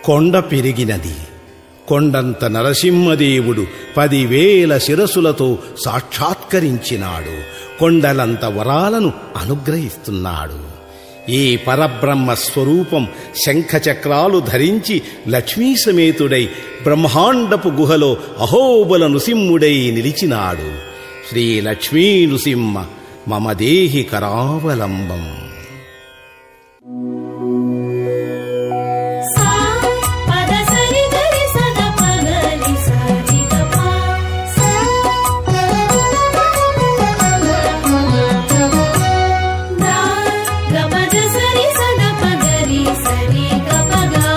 కొండ పెరిగినది కొండంత నరసింహదేవుడు పదివేల శిరసులతో సాక్షాత్కరించినాడు కొండలంత వరాలను అనుగ్రహిస్తున్నాడు ఈ పరబ్రహ్మ స్వరూపం శంఖచక్రాలు ధరించి లక్ష్మీ సమేతుడై బ్రహ్మాండపు గుహలో అహోబల నృసింహుడై నిలిచినాడు శ్రీ లక్ష్మీ నృసింహ మమ దేహి కరావలంబం సా పద సరి గరి సద పగరి సరి గప సా దా గపద సరి సద పగరి సరి గపగా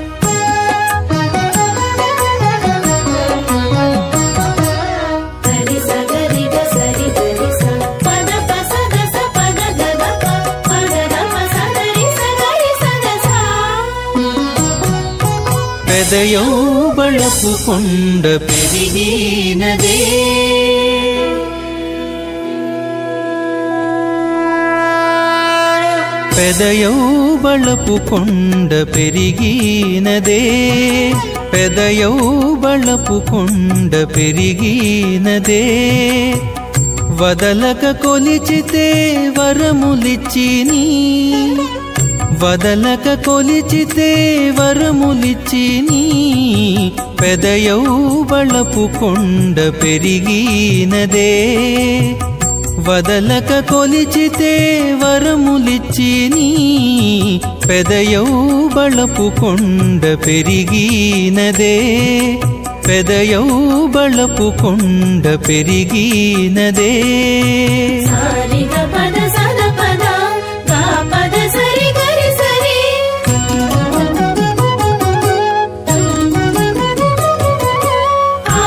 గరి సగరి గ సరి గరి స పద పస దస పద గద ప పద దప సదరి సగరి సద సా పెదయోబళపు కొండ పెరిగినదే పెదయోబళపు కొండ పెరిగినదే పెదయోబళపు కొండ పెరిగినదే వదలక కొలిచితే వరములిచ్చిని వదలక కొలిచితే వరములిచ్చిని పెదయౌబళపు కొండ పెరిగినదే వదలక కొలిచితే వరములిచ్చిని పెదయౌబళపు కొండ పెరిగినదే పెదయౌబళపు కొండ పెరిగినదే సారి గ పద సద పద గా పద సరి గరి సరి ఆ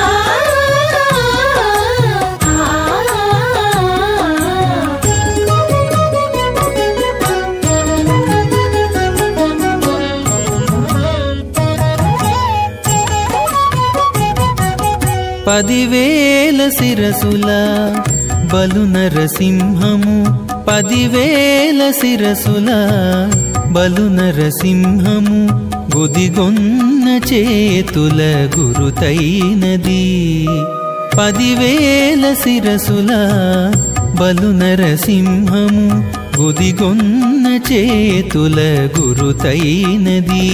పదివేల శిరసుల బలు నరసింహము పదివేల శిరసుల బలు నరసింహము గుదిగొన్న చేతుల గురుతైనది పదివేల శిరసుల బలు నరసింహము గుదిగొన్న చేతుల గురుతైనది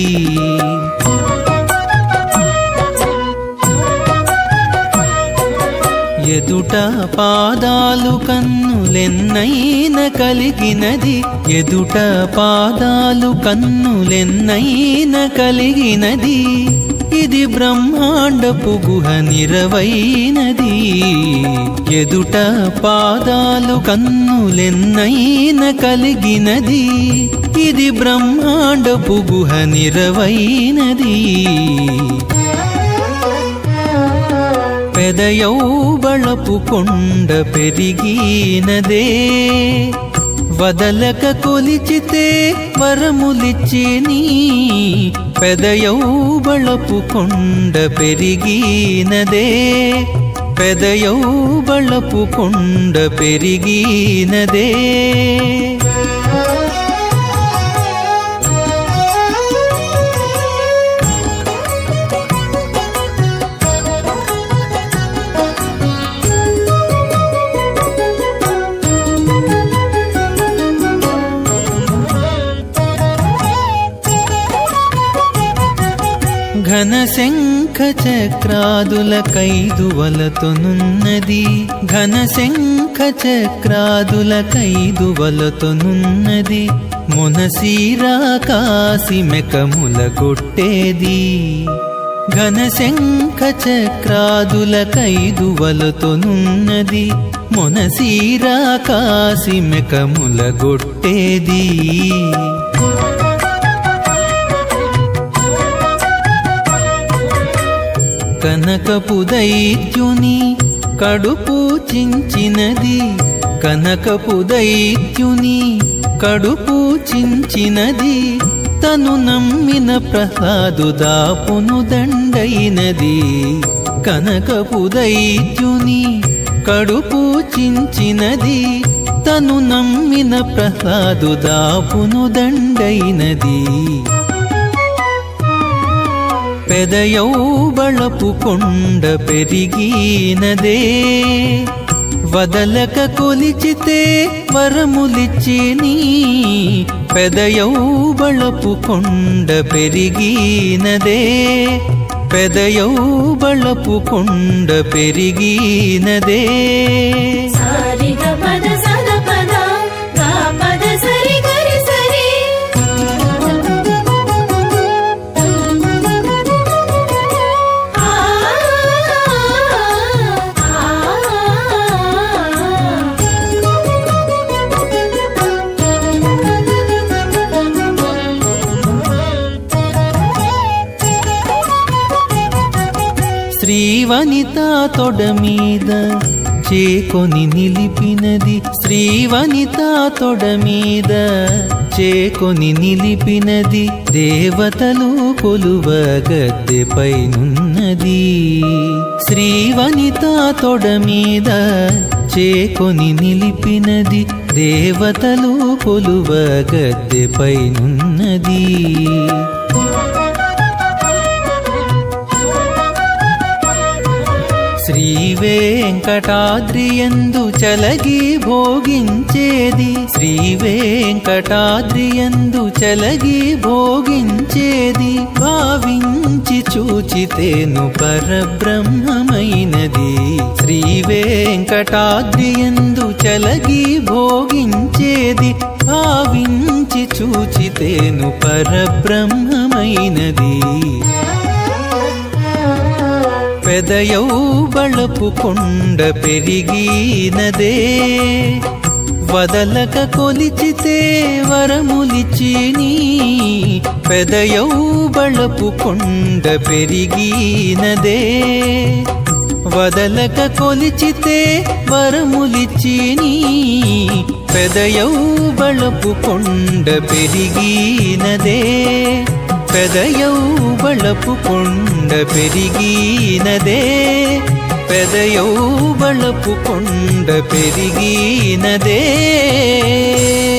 ఎదుట పాదాలు కన్నులెన్నైన కలిగినది ఎదుట పాదాలు కన్నులెన్నైన కలిగినది ఇది బ్రహ్మాండపు గుహ నిరవైనది ఎదుట పాదాలు కన్నులెన్నైన కలిగినది ఇది బ్రహ్మాండపు గుహ నిరవైనది పెదయౌబళపు కొండ పెరిగినదే వదలక కొలిచితే వరములిచ్చిని పెదయౌబళపు కొండ పెరిగినదే పెదయౌబళపు కొండ పెరిగినదే ఘన శంఖ చక్రాదుల కైదువలతోనున్నది ఘన శంఖ చక్రాదుల కైదువలతోనున్నది మునసీరా కాసి మెకముల కొట్టేది ఘన శంఖ చక్రాదుల కైదువలతోనున్నది మునసీరా కాసి మెకముల గొట్టేది కనకపు దైత్యుని కడుపు చించినది కనకపు దైత్యుని కడుపు చించినది తను నమ్మిన ప్రసాదు దాపును దండైనది కనకపు దైత్యుని కడుపు చించినది తను నమ్మిన ప్రసాదు దాపును దండైనది పెదయౌబళపు కొండ పెరిగినదే వదలక కొలిచితే వరములిచ్చి నీ పెదయౌబళపు కొండ పెరిగినదే పెదయౌబళపు కొండ పెరిగినదే సారి గ పద సద పద గా పద సరి గరి సరి ఆ శ్రీవనిత తొడ మీద చేకొని నిలిపినది శ్రీవనిత తొడ మీద చేకొని నిలిపినది దేవతలు కొలువ గద్దెపైనున్నది శ్రీవనిత తొడ మీద చేకొని నిలిపినది దేవతలు కొలువ గద్దెపైనున్నది శ్రీ వెంకటాద్రియందు చలగి భోగించేది శ్రీ వెంకటాద్రియందు చలగి భోగించేది భావించి చూచితేను పరబ్రహ్మమైనది శ్రీ వెంకటాద్రియందు చలగి భోగించేది భావించి చూచితేను పరబ్రహ్మమైనది పెదయౌబళపు కొండ పెరిగినదే వదలక కొలిచితే వరములిచి నీ పెదయౌబళపు కొండ పెరిగినదే వదలక కొలిచితే వరములిచి నీ పెదయౌబళపు కొండ పెరిగినదే పెదయౌబళపు కొండ పెరిగినదే పెదయౌబళపు కొండ పెరిగినదే